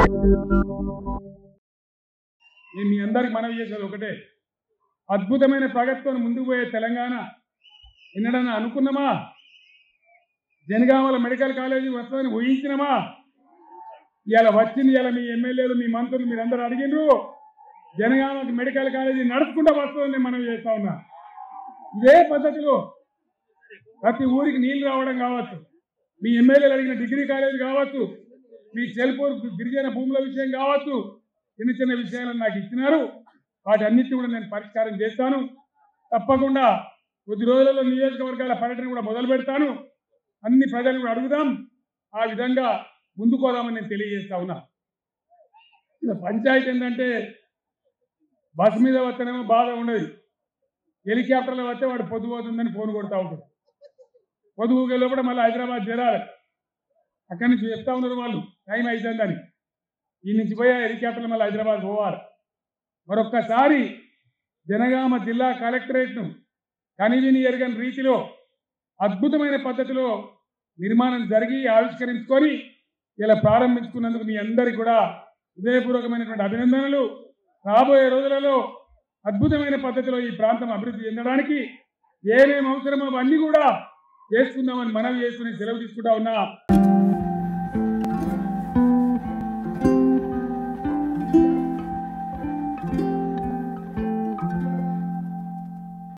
నేను మీ అందరికి మనవి చేసేది ఒకటే అద్భుతమైన ప్రగతితో ముందుకు పోయే తెలంగాణ ఎన్నడన్నా అనుకున్నామా జనగామల మెడికల్ కాలేజీ వస్తుందని ఊహించినమా ఇవాళ వచ్చింది ఇవాళ మీ ఎమ్మెల్యేలు మీ మంత్రులు మీరందరూ అడిగినరు జనగామకి మెడికల్ కాలేజీ నడుచుకుంటూ వస్తుందని మనం చేస్తా ఉన్నా ఇదే పద్ధతిలో ప్రతి ఊరికి నీళ్లు రావడం కావచ్చు మీ ఎమ్మెల్యేలు అడిగిన డిగ్రీ కాలేజీ కావచ్చు మీ చెల్పూర్ గిరిజన భూముల విషయం కావచ్చు చిన్న చిన్న విషయాలను నాకు ఇచ్చినారు వాటి అన్నిటి కూడా నేను పరిష్కారం చేస్తాను తప్పకుండా కొద్ది రోజులలో నియోజకవర్గాల పర్యటన కూడా మొదలు పెడతాను అన్ని ప్రజలు కూడా అడుగుదాం ఆ విధంగా ముందుకోదామని నేను తెలియజేస్తా ఉన్నా ఇక పంచాయతీ ఏంటంటే బస్ మీద వస్తేనేమో బాధ ఉండదు హెలికాప్టర్లో వస్తే వాడు పొద్దుపోతుందని ఫోన్ కొడతా ఉంటాడు పొద్దుగుగే లోపల మళ్ళీ హైదరాబాద్ చేరాలి అక్కడి నుంచి చెప్తా ఉన్నారు వాళ్ళు టైం అవుతుందని ఈ నుంచి పోయి ఆ హెలికాప్టర్లు మళ్ళీ హైదరాబాద్ పోవాలి మరొక్కసారి జనగామ జిల్లా కలెక్టరేట్ను కనివిని ఎరగని రీతిలో అద్భుతమైన పద్ధతిలో నిర్మాణం జరిగి ఆవిష్కరించుకొని ఇలా ప్రారంభించుకున్నందుకు మీ అందరికీ కూడా హృదయపూర్వకమైనటువంటి అభినందనలు రాబోయే రోజులలో అద్భుతమైన పద్ధతిలో ఈ ప్రాంతం అభివృద్ధి చెందడానికి ఏమేమి అవసరమో అవన్నీ కూడా చేసుకుందామని మనవి చేసుకుని సెలవు తీసుకుంటా ఉన్నా